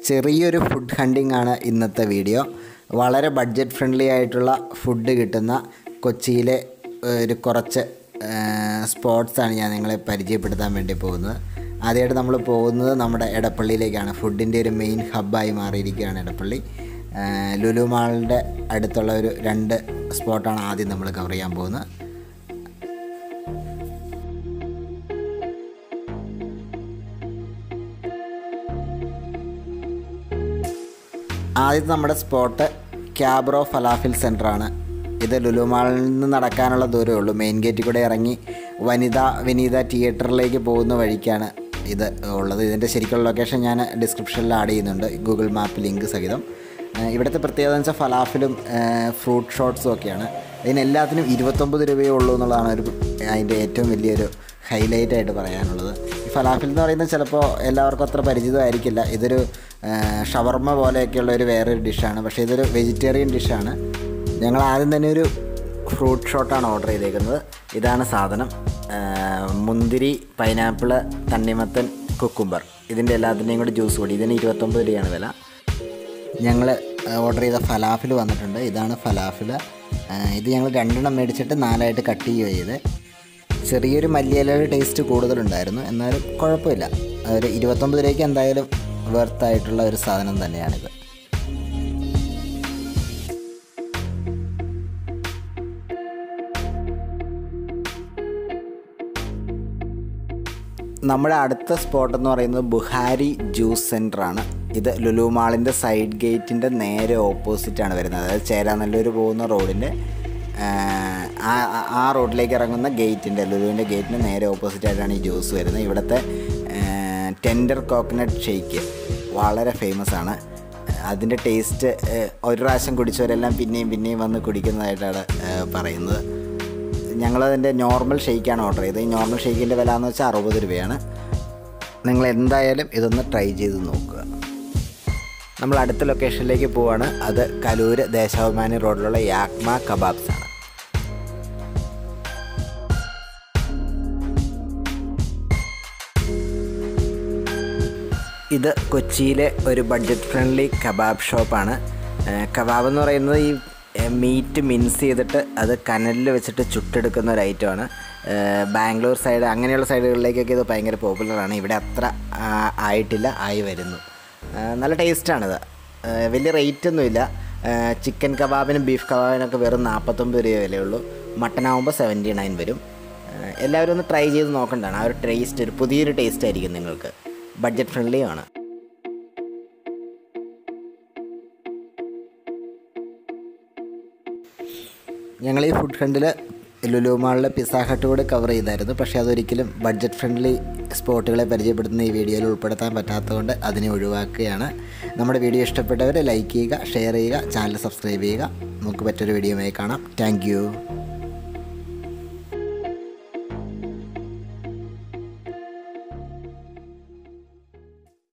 ചെറിയൊരു food hunting ആണ് ഇന്നത്തെ വീഡിയോ വളരെ ബഡ്ജറ്റ് ഫ്രണ്ട്ലി ആയിട്ടുള്ള ഫുഡ് കിട്ടുന്ന കൊച്ചിയിലെ ഏഹ്, ഒരു കുറച്ച് സ്പോട്ട്സാണ് ഞാൻ നിങ്ങളെ പരിചയപ്പെടുത്താൻ വേണ്ടി പോകുന്നത് ആദ്യമായിട്ട് നമ്മൾ പോകുന്നത് നമ്മുടെ എടപ്പള്ളിയിലേക്കാണ് ഫുഡിൻ്റെ ഒരു മെയിൻ ഹബ്ബായി മാറിയിരിക്കുകയാണ് എടപ്പള്ളി ഏഹ്, ലുലു മാളിൻ്റെ അടുത്തുള്ള ഒരു രണ്ട് സ്പോട്ടാണ് ആദ്യം നമ്മൾ കവർ ചെയ്യാൻ പോകുന്നത് ആദ്യത്തെ നമ്മുടെ സ്പോട്ട് ക്യാബ്രോ ഫലാഫിൽ സെൻ്ററാണ് ഇത് ലുലു മാളിൽ നിന്ന് നടക്കാനുള്ള ദൂരമേ ഉള്ളൂ മെയിൻ ഗേറ്റിൽ കൂടെ ഇറങ്ങി വനിത വിനീത തിയേറ്ററിലേക്ക് പോകുന്ന വഴിക്കാണ് ഇത് ഉള്ളത് ഇതിൻ്റെ ശരിക്കുള്ള ലൊക്കേഷൻ ഞാൻ ഡിസ്ക്രിപ്ഷനിൽ ആഡ് ചെയ്യുന്നുണ്ട് ഗൂഗിൾ മാപ്പ് ലിങ്ക് സഹിതം ഏഹ് ഇവിടുത്തെ പ്രത്യേകത എന്ന് വെച്ചാൽ ഫലാഫിലും ഫ്രൂട്ട് ഷോട്ട്സും ഒക്കെയാണ് ഇതിനെല്ലാത്തിനും ഇരുപത്തൊമ്പത് രൂപയേ ഉള്ളൂ എന്നുള്ളതാണ് ഒരു അതിൻ്റെ ഏറ്റവും വലിയൊരു ഹൈലൈറ്റ് ആയിട്ട് പറയാനുള്ളത് ഈ ഫലാഫിൽ എന്ന് പറയുന്നത് ചിലപ്പോൾ എല്ലാവർക്കും അത്ര പരിചിതമായിരിക്കില്ല ഇതൊരു ആ, ഷവർമ്മ പോലെയൊക്കെയുള്ള ഒരു വേറൊരു ഡിഷാണ് പക്ഷേ ഇതൊരു വെജിറ്റേറിയൻ ഡിഷാണ് ഞങ്ങൾ ആദ്യം തന്നെ ഒരു ഫ്രൂട്ട് ഷോട്ടാണ് ഓർഡർ ചെയ്തേക്കുന്നത് ഇതാണ് സാധനം ആ, മുന്തിരി പൈനാപ്പിള് തണ്ണിമത്തൻ കുക്കുംബർ ഇതിൻ്റെ എല്ലാത്തിൻ്റെയും കൂടി ജ്യൂസ് കൂടി ഇതിന് ഇരുപത്തൊമ്പത് രൂപയാണ് വില ഞങ്ങൾ ഓർഡർ ചെയ്ത ഫലാഫിൽ വന്നിട്ടുണ്ട് ഇതാണ് ഫലാഫിൽ ഇത് ഞങ്ങൾ രണ്ടെണ്ണം മേടിച്ചിട്ട് നാലായിട്ട് കട്ട് ചെയ്യുക ചെയ്ത് ചെറിയൊരു മല്ലിയിലയുടെ ടേസ്റ്റ് കൂടുതലുണ്ടായിരുന്നു എന്നാലും കുഴപ്പമില്ല ഒരു ഇരുപത്തൊമ്പത് രൂപയ്ക്ക് എന്തായാലും വെർത്തായിട്ടുള്ള ഒരു സാധനം തന്നെയാണിത് നമ്മുടെ അടുത്ത സ്പോട്ട് എന്ന് പറയുന്നത് ബുഹാരി ജ്യൂസ് സെൻ്ററാണ് ഇത് ലുലു മാളിൻ്റെ സൈഡ് ഗേറ്റിൻ്റെ നേരെ ഓപ്പോസിറ്റാണ് വരുന്നത് അതായത് ചേരാനല്ലൂർ പോകുന്ന റോഡിൻ്റെ ആ ആ- ആ റോഡിലേക്ക് ഇറങ്ങുന്ന ഗേറ്റിൻ്റെ ലുലുവിൻ്റെ ഗേറ്റിൻ്റെ നേരെ ഓപ്പോസിറ്റായിട്ടാണ് ഈ ജ്യൂസ് വരുന്നത് ഇവിടുത്തെ ടെൻഡർ കോക്കനട്ട് ഷേക്ക് വളരെ ഫേമസ് ആണ് അതിൻ്റെ ടേസ്റ്റ് ഒരു പ്രാവശ്യം കുടിച്ചവരെല്ലാം പിന്നെയും പിന്നെയും വന്ന് കുടിക്കുന്നതായിട്ടാണ് ഏഹ്, പറയുന്നത് ഞങ്ങളതിൻ്റെ നോർമൽ ഷെയ്ക്കാണ് ഓർഡർ ചെയ്തത് ഈ നോർമൽ ഷെയ്ക്കിൻ്റെ വില എന്ന് വെച്ചാൽ അറുപത് രൂപയാണ് നിങ്ങൾ എന്തായാലും ഇതൊന്ന് ട്രൈ ചെയ്ത് നോക്കുക നമ്മൾ അടുത്ത ലൊക്കേഷനിലേക്ക് പോവാണ് അത് കലൂര് ദേശാഭിമാനി റോഡിലുള്ള യാക്മ കബാബ്സ് ആണ് ഇത് കൊച്ചിയിലെ ഒരു ബഡ്ജറ്റ് ഫ്രണ്ട്ലി കബാബ് ഷോപ്പാണ് ഏഹ് കബാബ് എന്ന് പറയുന്നത് ഈ ഏഹ് മീറ്റ് മിൻസ് ചെയ്തിട്ട് അത് കനലിൽ വെച്ചിട്ട് ചുട്ടെടുക്കുന്ന ഒരു ഐറ്റമാണ് ഏഹ് ബാംഗ്ലൂർ സൈഡ് അങ്ങനെയുള്ള സൈഡുകളിലേക്കൊക്കെ ഇത് ഭയങ്കര പോപ്പുലറാണ് ഇവിടെ അത്ര ആ, ആയിട്ടില്ല ആയി വരുന്നു ഏഹ് നല്ല ടേസ്റ്റാണിത് ഏഹ് വലിയ റേറ്റ് ഒന്നുമില്ല ഏഹ് ചിക്കൻ കബാബിനും ബീഫ് കബാബിനൊക്കെ വെറും നാൽപ്പത്തൊമ്പത് രൂപ വിലയുള്ളൂ മട്ടൻ ആകുമ്പോൾ സെവൻറ്റി നയൻ വരും ഏഹ് എല്ലാവരും ഒന്ന് ട്രൈ ചെയ്ത് നോക്കേണ്ടതാണ് ആ ഒരു ടേസ്റ്റ് ഒരു പുതിയൊരു ടേസ്റ്റ് ആയിരിക്കും നിങ്ങൾക്ക് ബഡ്ജറ്റ് ഫ്രണ്ട്ലിയാണ് ഞങ്ങൾ ഈ ഫുഡ് ഫ്രണ്ടിൽ ലുലു മാളിലെ പിസ്സ ഹട്ട് കൂടെ കവർ ചെയ്തായിരുന്നു പക്ഷേ അതൊരിക്കലും ബഡ്ജറ്റ് ഫ്രണ്ട്ലി സ്പോട്ടുകളെ പരിചയപ്പെടുത്തുന്ന ഈ വീഡിയോയിൽ ഉൾപ്പെടുത്താൻ പറ്റാത്തതുകൊണ്ട് അതിനെ ഒഴിവാക്കുകയാണ് നമ്മുടെ വീഡിയോ ഇഷ്ടപ്പെട്ടവർ ലൈക്ക് ചെയ്യുക ഷെയർ ചെയ്യുക ചാനൽ സബ്സ്ക്രൈബ് ചെയ്യുക നമുക്ക് മറ്റൊരു വീഡിയോയുമായി കാണാം താങ്ക്